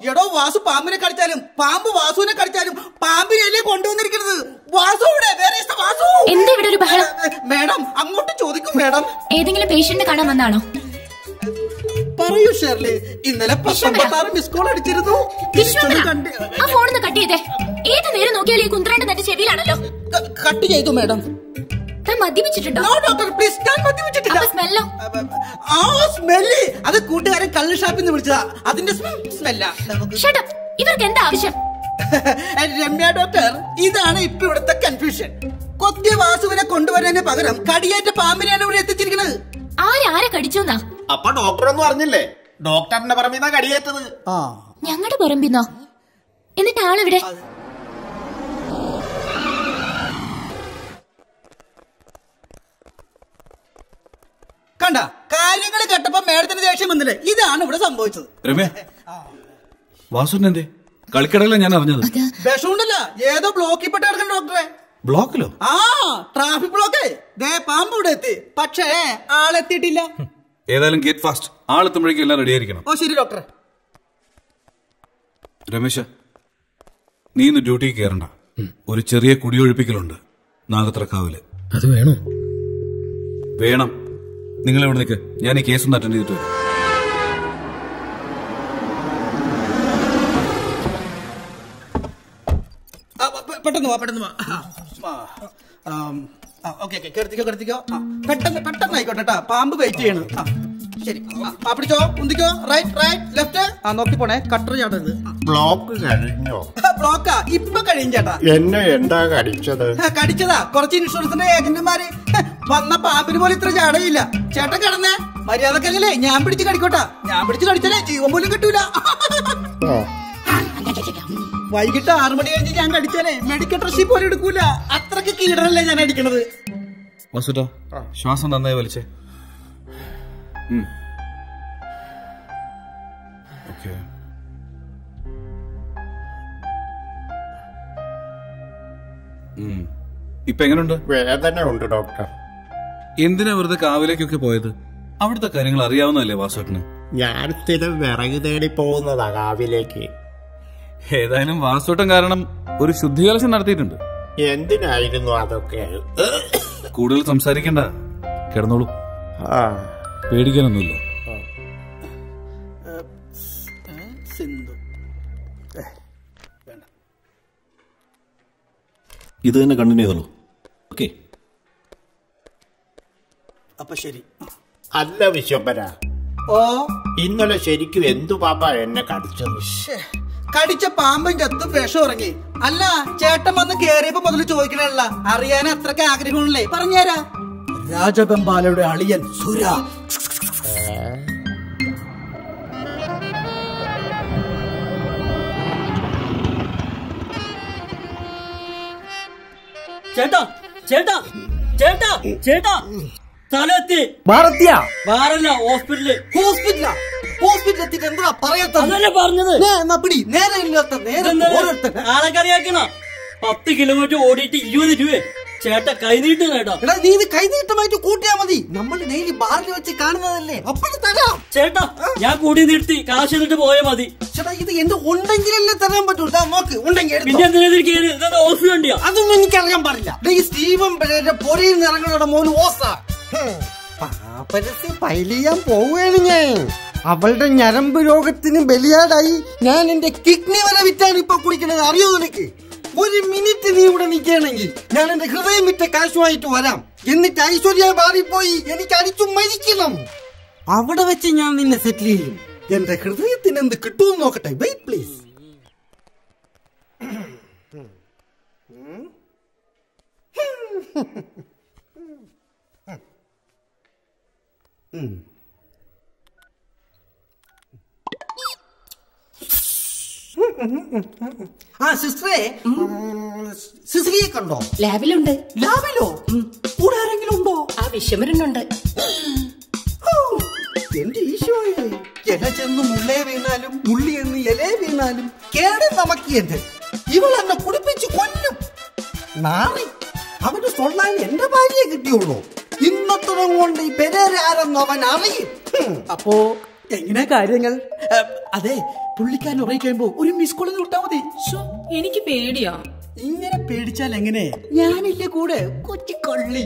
എടോ വാസു പാമ്പിനെ കടിച്ചാലും പാമ്പ് വാസുവിനെ കടിച്ചാലും പാമ്പിനെയല്ലേ കൊണ്ടുവന്നിരിക്കുന്നത് വാസു ഇവിടെ വേറെ ഇഷ്ടം വാസു എന്താ ഇവിടെ ഒരു ബഹളം മേഡം അങ്ങോട്ട് ചോദിക്കും മേഡം ഏതെങ്കിലും പേഷ്യന്റ് കാണാൻ വന്നാണോ പറയൂ ഷെർലി ഇന്നലെ പത്തൊമ്പത്താറ് മിസ് കോൾ അടിച്ചിരുന്നു വിശ്വനാഥ, തിരിച്ചൊന്ന് കണ്ട് ആ ഫോണിന്ന് കട്ട് ചെയ്തേ ഏത് നേരം നോക്കിയാലും ഈ കുന്ത്രാണ്ട് തന്റെ ചെവിയിലാണല്ലോ ക- കട്ട് ചെയ്തു മേഡം താൻ മദ്യപിച്ചിട്ടുണ്ടോ നോ ഡോക്ടർ പ്ലീസ് ഞാൻ മദ്യപിച്ചിട്ടില്ല അപ്പൊ സ്മെല്ലോ ആ സ്മെല്ല് അത് കൂട്ടുകാരൻ കള്ള് ഷാപ്പിൽ നിന്ന് വിളിച്ചതാ അതിന്റെ സ്മെല്ല ഷട്ടപ്പ് ഇവർക്ക് എന്താ ആവശ്യം രമ്യ ഡോക്ടർ ഇതാണ് ഇപ്പൊ ഇവിടുത്തെ കൺഫ്യൂഷൻ കൊത്തിയ വാസുവിനെ കൊണ്ടുവരാന് പകരം കടിയേറ്റ പാമ്പിനെയാണ് ഇവിടെ എത്തിച്ചിരിക്കുന്നത് ആരാരെ കടിച്ചോന്നാ അപ്പൊ ഡോക്ടർ ഒന്നും അറിഞ്ഞില്ലേ ഡോക്ടറിന്റെ പറമ്പിന്നാ കടിയേറ്റത് ആ ഞങ്ങളുടെ പറമ്പിന്നോ എന്നിട്ട് ആളിവിടെ കണ്ട കാര്യങ്ങൾ കേട്ടപ്പോ മേഡത്തിന് ദേഷ്യം വന്നില്ലേ ഇതാണ് ഇവിടെ സംഭവിച്ചത് രമ്യ വാസുവിന് എന്തേ കളിക്കടയില ഞാൻ അറിഞ്ഞത് അത് വിഷമുണ്ടല്ല ഏതോ ബ്ലോക്കിൽ പെട്ട് കിടക്കണം ഡോക്ടറെ ബ്ലോക്കിലോ ആ ട്രാഫിക് ബ്ലോക്കേ ദേ പാമ്പ് ഇവിടെ എത്തി പക്ഷേ ആളെത്തിയിട്ടില്ല ഏതായാലും ഗേറ്റ് ഫാസ്റ്റ് ആളെത്തുമ്പോഴേക്കും എല്ലാം റെഡി ആയിരിക്കണം ഓ ശരി ഡോക്ടറെ രമേശ നീ ഇന്ന് ഡ്യൂട്ടിക്ക് കയറണ്ട ഒരു ചെറിയ കുടിയൊഴിപ്പിക്കലുണ്ട് നാഗത്രക്കാവില് അത് വേണോ വേണം നിങ്ങൾ ഇവിടെ നിൽക്ക് ഞാൻ ഈ കേസ് ഒന്ന് അറ്റൻഡ് ചെയ്തിട്ട് വരാം ആ, പെ- പെട്ടെന്ന് വാ പെട്ടെന്ന് വാ ഓക്കെ ഓക്കെ കിടത്തിക്കോ കിടത്തിക്കോ ആ, പെട്ടെന്ന് പെട്ടെന്ന് ആയിക്കോട്ടെ കേട്ടാ പാമ്പ് വെയിറ്റ് ചെയ്യണം ആ, ശരി ആ, ആ പിടിച്ചോ ഉന്തിക്കോ റൈറ്റ് റൈറ്റ് ലെഫ്റ്റ് ആ നോക്കി പോണേ കട്ടർ ചാടരുത് ബ്ലോക്ക് കഴിഞ്ഞോ ബ്ലോക്കാ ഇപ്പൊ കഴിയും ചേട്ടാ എന്നെ എന്താ കടിച്ചത് ആ, കടിച്ചതാ കുറച്ച് ഇൻഷുറൻസിന്റെ ഏജന്റുമാര് ഹ, വന്ന പാമ്പിന് പോലും ഇത്ര ചാടയില്ല ചേട്ടൻ കിടന്നേ മര്യാദക്കല്ലേ ഞാൻ പിടിച്ച് കടിക്കോട്ടാ ഞാൻ പിടിച്ച് കടിച്ചാലേ ജീവൻ പോലും കിട്ടൂല ഓ, വൈകിട്ട് ആറു മണി കഴിഞ്ഞ് ഞാൻ കടിച്ചാലേ മെഡിക്കൽ ഡ്രസ്സിൽ പോലും എടുക്കൂല അത്രക്ക് കീടനല്ലേ ഞാൻ അടിക്കണത് വാസുട്ടോ ശ്വാസം നന്നായി വലിച്ചേ ഓക്കെ ഇപ്പൊ എങ്ങനെയുണ്ട് വേദന ഉണ്ട് ഡോക്ടർ എന്തിനാ വെറുതെ കാവിലേക്കൊക്കെ പോയത് അവിടുത്തെ കാര്യങ്ങൾ അറിയാവുന്നതല്ലേ വാസുവേട്ടന് ഞാൻ സ്ഥിരം വിറക് തേടി പോകുന്നതാ കാവിലേക്ക് ഏതായാലും വാസുവേട്ടൻ കാരണം ഒരു ശുദ്ധികലശം നടത്തിയിട്ടുണ്ട് എന്തിനായിരുന്നു അതൊക്കെ കൂടുതൽ സംസാരിക്കണ്ട കിടന്നോളൂ ആ പേടിക്കാനൊന്നുമില്ല സിന്ധു ഇത് തന്നെ കണ്ടിന്യൂ ചെയ്തോളൂ ഓക്കെ അപ്പൊ ശരി അല്ല വിശ്വംബര ഓ ഇന്നലെ ശരിക്കും എന്തു പാപ്പ എന്നെ കടിച്ചത് ശ്ശേ. കടിച്ച പാമ്പും ചത്തും വിഷം ഇറങ്ങി അല്ല ചേട്ടൻ വന്ന് കേറിയപ്പോ മുതൽ ചോദിക്കണല്ല അറിയാൻ അത്രക്ക് ആഗ്രഹമുള്ളേ പറഞ്ഞുതരാ രാജബെമ്പാലയുടെ അളിയൻ സുര ചേട്ടാ ചേട്ടാ ചേട്ടാ ചേട്ടാ സ്ഥലത്തി ഭാരത്യ വേറല്ല ഹോസ്പിറ്റല് ഹോസ്പിറ്റലാ ഹോസ്പിറ്റലിൽ എത്തിയിട്ട് എന്താ പറയാത്ത അതല്ലേ പറഞ്ഞത് പിടി നേരെ ഇല്ലാത്ത നേരെ ഇതെന്താ? ഓരോരുത്തൻ ആളെ കറിയാക്കണ പത്ത് കിലോമീറ്റർ ഓടിയിട്ട് ഇരുപത് രൂപ ചേട്ടാ കൈനീട്ട് ചേട്ടാ എടാ നീ ഇത് കൈനീട്ടമായിട്ട് കൂട്ടിയാ മതി നമ്മൾ ഡെയിലി ബാറിൽ വെച്ച് കാണുന്നതല്ലേ അപ്പോഴും തരാം ചേട്ടാ ഞാൻ കൂടി നിർത്തി കാശ് എന്നിട്ട് പോയാ മതി ചേട്ടാ ഇത് എന്ത് ഉണ്ടെങ്കിലല്ലേ തരാൻ പറ്റൂ ദാ നോക്ക് ഉണ്ടെങ്കിൽ എടുത്തോ. പിന്നെ എന്തിനാ കയറി ഇതെന്താ ഓഫ് വണ്ടിയാ അതൊന്നും എനിക്കറിയാൻ പാടില്ല ദേ ഈ സ്റ്റീവൻ പിള്ളേരുടെ പൊരയിൽ നിന്ന് ഇറങ്ങുന്നവരുടെ മോന് ഓസ പാപ്പരസ് പൈലിയാൻ പോവുകയാണ് ഞാൻ അവളുടെ ഞരമ്പ് രോഗത്തിന് ബലിയാടായി ഞാൻ എന്റെ കിഡ്നി വരെ വിറ്റാണ് ഇപ്പൊ കുടിക്കണത് അറിയോ നിനക്ക് ഒരു മിനിറ്റ് നീ ഇവിടെ നിൽക്കുകയാണെങ്കിൽ ഞാൻ എന്റെ ഹൃദയം വിറ്റ കാശുമായിട്ട് വരാം എന്നിട്ട് ഐശ്വര്യ മാറിപ്പോയി എനിക്ക് അടിച്ചു മരിക്കണം അവിടെ വെച്ച് ഞാൻ നിന്നെ സെറ്റിൽ ചെയ്യും എന്റെ ഹൃദയത്തിന് എന്ത് കിട്ടുമെന്ന് നോക്കട്ടെ വെയിറ്റ് പ്ലീസ് ആ സിസ്റ്ററെ സിസ്റ്ററിയെ കണ്ടോ ലാബിലുണ്ട് ലാബിലോ കൂടെ ആരെങ്കിലും ഉണ്ടോ ആ വിഷമരനുണ്ട് ഹോ, എന്റെ ഈശോയെ ഇല ചെന്ന് മുള്ളേ വീണാലും മുള്ളി എന്ന് ഇലേ വീണാലും കേട് നമുക്ക് എന്ത് ഇവൾ എന്നെ കുടിപ്പിച്ച് കൊല്ലും നാളെ അവന് സ്വള്ളാൻ എന്റെ ഭാര്യയെ കിട്ടിയുള്ളൂ ഇന്നത്തരം കൊണ്ട് ഈ പെരേരാരെന്ന് അവൻ അറിയും ഹും. അപ്പോ എങ്ങനെ കാര്യങ്ങൾ അതെ പുള്ളിക്കാരൻ ഉറങ്ങി കഴിയുമ്പോ ഒരു മിസ് കോൾ വിട്ടാ മതി ശ്ശോ, എനിക്ക് പേടിയാ ഇങ്ങനെ പേടിച്ചാൽ എങ്ങനെ ഞാനില്ലേ കൂടെ കൊച്ചു കള്ളി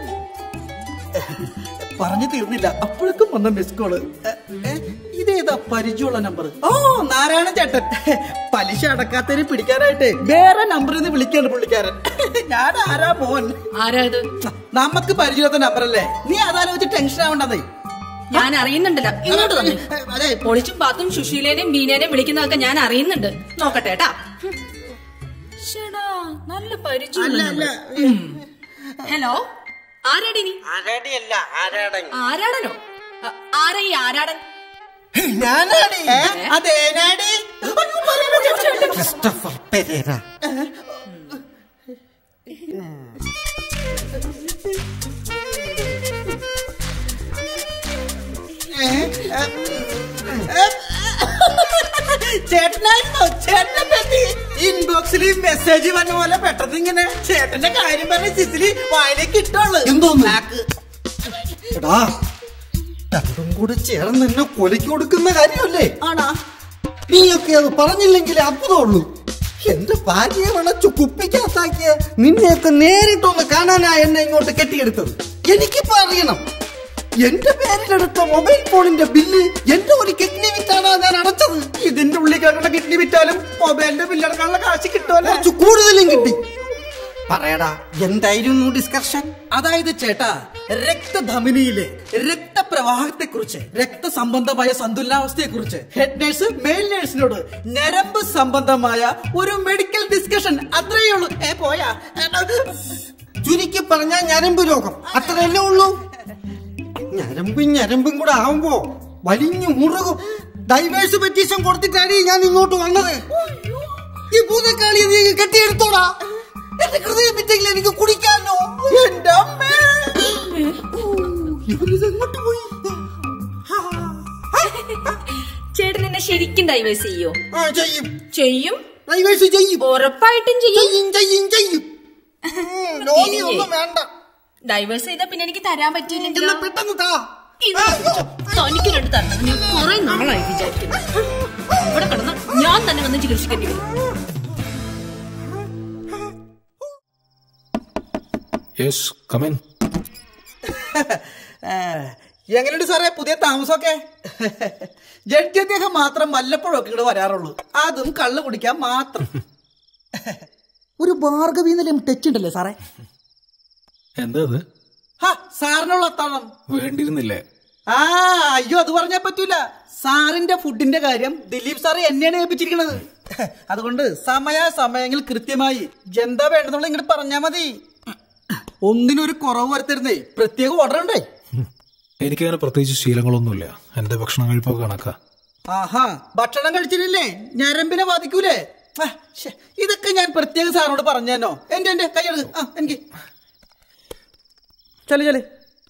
പറഞ്ഞു തീർന്നില്ല അപ്പോഴേക്കും വന്ന മിസ് കോള് എ, എ, ഇതേതാ പരിചയമുള്ള നമ്പർ ഓ നാരായണ ചേട്ടൻ പലിശ അടക്കാത്തതിന് പിടിക്കാനായിട്ട് വേറെ നമ്പറിൽ നിന്ന് വിളിക്കാണ് പുള്ളിക്കാരൻ ഞാൻ ആരാ മോൻ ആരാ ഇത് നമുക്ക് പരിചയത്തെ നമ്പറല്ലേ നീ അതാലോചിച്ച് ടെൻഷൻ ആവണ്ടതേ ഞാൻ അറിയുന്നുണ്ടല്ലോ ഇങ്ങോട്ട് തന്നെ അതെ പൊളിച്ചും പാത്തും സുശീലേനെയും ബീനേനെയും വിളിക്കുന്നതൊക്കെ ഞാൻ അറിയുന്നുണ്ട് നോക്കട്ടെ കേട്ടാ ശ്ശെടാ, നല്ല പരിചയം ഹലോ ആരാടി നീ ആരാടിയല്ല ആരാടൻ ആരാടനോ അ- ആരാ ഈ ആരാടൻ ഞാനാടി ഏ, അതേനാടി അയ്യോ, പറയണ്ട. ക്രിസ്റ്റഫർ പെരേര ചേട്ടനായിരുന്നോ ചേട്ടനെ പറ്റി ഇൻബോക്സിൽ മെസ്സേജ് വന്ന പോലെ പെട്ടെന്ന് ഇങ്ങനെ ചേട്ടന്റെ കാര്യം പറഞ്ഞ സിസിലി വായിലേക്ക് ഇട്ടോളൂ എന്തോന്ന്? നാക്ക്. എടാ രണ്ടും കൂടി ചേർന്ന് എന്നെ കൊലയ്ക്ക് കൊടുക്കുന്ന കാര്യമല്ലേ ആണോ നീയൊക്കെ അത് പറഞ്ഞില്ലെങ്കിൽ അത്ഭുതമുള്ളൂ എന്റെ ഭാര്യയെ വിളച്ചു കുപ്പിക്കകത്താക്കിയ നിന്നെയൊക്കെ നേരിട്ടൊന്ന് കാണാനാ എന്നെ ഇങ്ങോട്ട് കെട്ടിയെടുത്തത് എനിക്കിപ്പോ അറിയണം എന്റെ പേരിലെടുത്ത മൊബൈൽ ഫോണിന്റെ ബില്ല് എന്റെ ഒരു കിഡ്നി വിറ്റാണ് ഞാൻ അടച്ചത് ഇതിന്റെ ഉള്ളിൽ കിടക്കുന്ന കിഡ്നി വിറ്റാലും മൊബൈലിന്റെ ബില്ലടക്കാനുള്ള കാശ് കിട്ടുമല്ലോ കുറച്ച് കൂടുതലും കിട്ടി പറയടാ എന്തായിരുന്നു ഡിസ്കഷൻ അതായത് ചേട്ടാ രക്തധമനിയിലെ രക്തപ്രവാഹത്തെ കുറിച്ച് രക്തസംബന്ധമായ സന്തുലനാവസ്ഥയെ കുറിച്ച് ഹെഡ് നേഴ്സ് മെയിൽ നേഴ്സിനോട് ഞരമ്പ് സംബന്ധമായ ഒരു മെഡിക്കൽ ഡിസ്കഷൻ അത്രയേ ഉള്ളൂ ഏ പോയാ ചുരുക്കി പറഞ്ഞ ഞരമ്പ് രോഗം അത്രയല്ലേ ഉള്ളൂ ഞരമ്പും ഞരമ്പും കൂടെ ആവുമ്പോ വലിഞ്ഞു മുറുകും ഡൈവേഴ്സ് പെറ്റീഷൻ കൊടുത്തിട്ടാണ് ഞാൻ ഇങ്ങോട്ട് വന്നത് ഈ ഭൂതക്കാളി നീ കെട്ടിയെടുത്തോടാ എന്റെ ഹൃദയം വിറ്റെങ്കിൽ എനിക്ക് കുടിക്കാനോ എന്റെ അമ്മേ ഇവരിത് എങ്ങോട്ട് പോയി ചേട്ടൻ എന്നെ ശരിക്കും ഡൈവേഴ്സ് ചെയ്യോ ആ ചെയ്യും ചെയ്യും ഡൈവേഴ്സ് ചെയ്യും ഉറപ്പായിട്ടും ചെയ്യും ചെയ്യും ചെയ്യും ചെയ്യും ഉം, ലോണി ഒന്നും വേണ്ട ഡൈവേഴ്സ് ചെയ്താ പിന്നെ എനിക്ക് തരാൻ പറ്റിയില്ലെങ്കിലോ എല്ലാം പെട്ടെന്ന് താ ഇത് തനിക്ക് രണ്ട് തരണം ഞാൻ കുറെ നാളായി വിചാരിക്കുന്നു ഇവിടെ കിടന്ന് ഞാൻ തന്നെ വന്ന് ചികിത്സിക്കേണ്ടി വരും യെസ് കമൻ ഏ, എങ്ങനെയുണ്ട് സാറേ പുതിയ താമസമൊക്കെ ജഡ്ജി അദ്ദേഹം മാത്രം വല്ലപ്പോഴൊക്കെ ഇവിടെ വരാറുള്ളൂ അതും കള്ളു കുടിക്കാൻ മാത്രം ഒരു ഭാർഗവീന്നലും ടച്ച് ഉണ്ടല്ലേ സാറേ എന്താ അത് ഹാ സാറിനുള്ള അത്താഴം വേണ്ടിയിരുന്നില്ലേ ആ അയ്യോ അത് പറഞ്ഞാ പറ്റൂല സാറിന്റെ ഫുഡിന്റെ കാര്യം ദിലീപ് സാറ് എന്നെയാണ് ഏൽപ്പിച്ചിരിക്കണത് അതുകൊണ്ട് സമയ സമയങ്ങൾ കൃത്യമായി എന്താ വേണ്ടെന്നുള്ള ഇങ്ങോട്ട് പറഞ്ഞാ മതി ഒന്നിനൊരു കുറവ് വരുത്തരുന്നേ പ്രത്യേക ഓർഡർ ഉണ്ടേ എനിക്കങ്ങനെ പ്രത്യേകിച്ച് ശീലങ്ങളൊന്നുമില്ല എന്റെ ഭക്ഷണം കഴിപ്പൊക്കെ കണക്കാ ആഹാ ഭക്ഷണം കഴിച്ചിട്ടില്ലേ ഞരമ്പിനെ ബാധിക്കൂലേ ആ, ശ്ശെ, ഇതൊക്കെ ഞാൻ പ്രത്യേകം സാറിനോട് പറഞ്ഞോ എന്റെ എന്റെ കൈയെടുക്ക് ആ എനിക്ക് ചല ചല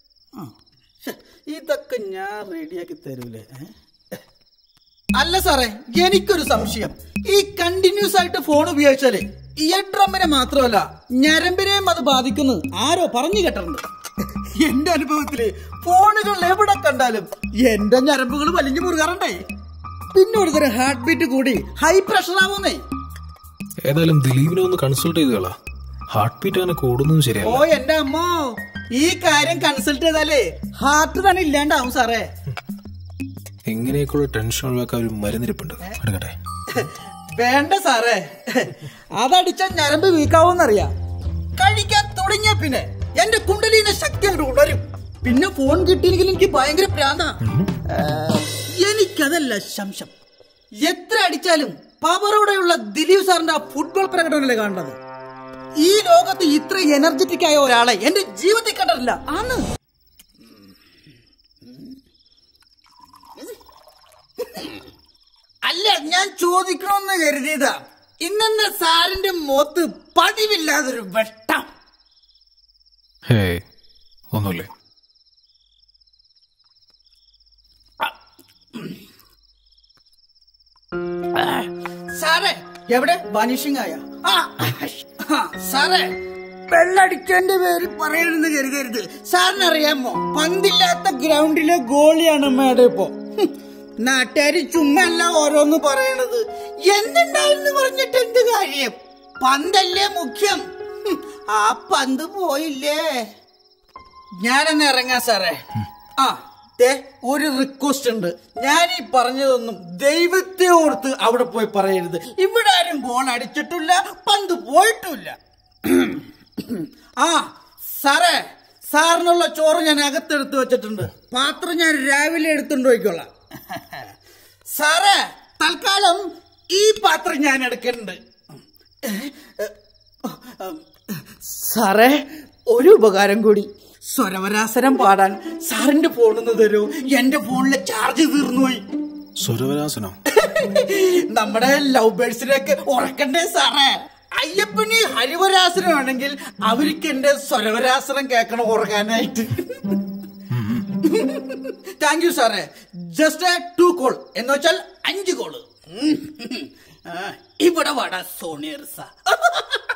ഇതൊക്കെ ഞാൻ റെഡിയാക്കി തരൂലേ ഏ? അല്ല സാറേ എനിക്കൊരു സംശയം ഈ കണ്ടിന്യൂസ് ആയിട്ട് ഫോൺ ഉപയോഗിച്ചാലേ ഇയർ ഡ്രമ്മിനെ മാത്രമല്ല ഞരമ്പിനെയും അത് ബാധിക്കുന്നു ആരോ പറഞ്ഞു കേട്ടിട്ടുണ്ട് എന്റെ അനുഭവത്തില് ഫോണുകൾ എവിടെ കണ്ടാലും എന്റെ ഞരമ്പുകൾ വലിഞ്ഞു മുറുകാറുണ്ടേ പിന്നെ ഒരു തരം ഹാർട്ട് ബീറ്റ് കൂടി ഹൈ പ്രഷർ ആവുന്നേ ഏതായാലും ദിലീപിനെ ഒന്ന് കൺസൾട്ട് ചെയ്തുകളാ ഹാർട്ട് ബീറ്റ് അങ്ങനെ കൂടുന്നതും ഓ ശരിയല്ല എന്റെ അമ്മോ ഈ കാര്യം കൺസൾട്ട് ചെയ്താലേ ഹാർട്ട് തന്നെ ഇല്ലാണ്ടാവും സാറേ എങ്ങനെയൊക്കെയുള്ള ടെൻഷൻ ഒഴിവാക്കാൻ ഒരു മരുന്നിരിപ്പുണ്ട് എടുക്കട്ടെ വേണ്ട സാറേ അതടിച്ച ഞരമ്പ് വീക്കാവോന്നറിയാം കഴിക്കാൻ തുടങ്ങിയ പിന്നെ എന്റെ കുണ്ടലിന്റെ ശക്തി അങ്ങോട്ട് ഉണരും പിന്നെ ഫോൺ കിട്ടിയില്ലെങ്കിൽ എനിക്ക് ഭയങ്കര പ്രാന്ത എനിക്കതല്ല ശംശം എത്ര അടിച്ചാലും പവറോടെയുള്ള ദിലീപ് സാറിന്റെ ആ ഫുട്ബോൾ പ്രകടനമല്ലേ കാണുന്നത് ഈ ലോകത്ത് ഇത്ര എനർജറ്റിക് ആയ ഒരാളെ എന്റെ ജീവിതത്തിൽ കണ്ടിട്ടില്ല ആണ് അല്ല ഞാൻ ചോദിക്കണമെന്ന് കരുതിയതാ ഇന്നെന്ന സാറിന്റെ മുഖത്ത് പതിവില്ലാതൊരു വെട്ടം ഹേ ഒന്നുമില്ലേ സാറേ എവിടെ വാനിഷിംഗ് ആയ ആ, ആ, സാറേ വെള്ളടിച്ചതിന്റെ പേര് പറയണെന്ന് കരുതരുത് സാറിന് അറിയാമോ പന്തില്ലാത്ത ഗ്രൗണ്ടിലെ ഗോളിയാണ് മേഡം ഇപ്പോ ഹും, നാട്ടുകാര് ചുമ്മല്ല ഓരോന്ന് പറയണത് എന്തുണ്ടായിരുന്നു പറഞ്ഞിട്ട് എന്ത് കാര്യം പന്തല്ലേ മുഖ്യം ഹും, ആ പന്ത് പോയില്ലേ ഞാനെന്ന് ഇറങ്ങാം സാറേ ആ ദേ, ഒരു റിക്വസ്റ്റ് ഉണ്ട് ഞാൻ ഈ പറഞ്ഞതൊന്നും ദൈവത്തെ ഓർത്ത് അവിടെ പോയി പറയരുത് ഇവിടെ ആരും ഗോൾ അടിച്ചിട്ടില്ല പന്ത് പോയിട്ടില്ല ആ സാറേ സാറിനുള്ള ചോറ് ഞാൻ അകത്തെടുത്ത് വെച്ചിട്ടുണ്ട് പാത്രം ഞാൻ രാവിലെ എടുത്തുകൊണ്ട് പോയിക്കോളാം സാറേ തൽക്കാലം ഈ പാത്രം ഞാൻ എടുക്കുന്നുണ്ട് സാറേ ഒരു ഉപകാരം കൂടി സ്വരവരാസനം പാടാൻ സാറിന്റെ ഫോണിന്ന് തരൂ എന്റെ ഫോണിലെ ചാർജ് തീർന്നുപോയി സ്വരവരാസനോ നമ്മുടെ ലവ് ബേഴ്സിനെയൊക്കെ ഉറക്കണ്ടേ സാറേ അയ്യപ്പന് ഹരിവരാസനം ആണെങ്കിൽ അവർക്ക് എന്റെ സ്വരവരാസനം കേൾക്കണം ഉറങ്ങാനായിട്ട് താങ്ക് യു സാറേ ജസ്റ്റ് ടു കോൾ എന്ന് വെച്ചാൽ അഞ്ച് കോള് ഇവിടെ വാടാ സോണിയർസ